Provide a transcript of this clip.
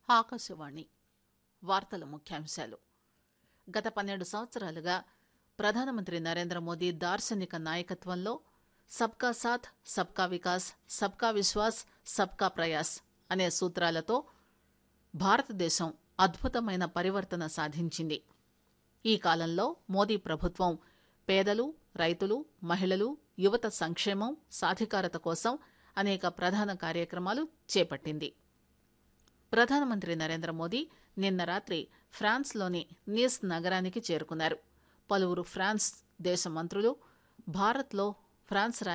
ఆకాశవాణి వార్తల ముఖ్యాంశాలు గత పన్నెండు సంవత్సరాలుగా ప్రధానమంత్రి నరేంద్ర మోదీ దార్శనిక నాయకత్వంలో సబ్కా సాథ్ సబ్కా వికాస్ సబ్కా విశ్వాస్ సబ్కా ప్రయాస్ అనే సూత్రాలతో భారతదేశం అద్భుతమైన పరివర్తన సాధించింది ఈ కాలంలో మోదీ ప్రభుత్వం పేదలు రైతులు మహిళలు యువత సంక్షేమం సాధికారత కోసం అనేక ప్రధాన కార్యక్రమాలు చేపట్టింది ప్రధానమంత్రి నరేంద్ర మోదీ నిన్న రాత్రి ఫ్రాన్స్లోని నీస్ నగరానికి చేరుకున్నారు పలువురు ఫ్రాన్స్ దేశ మంత్రులు భారత్లో ఫ్రాన్స్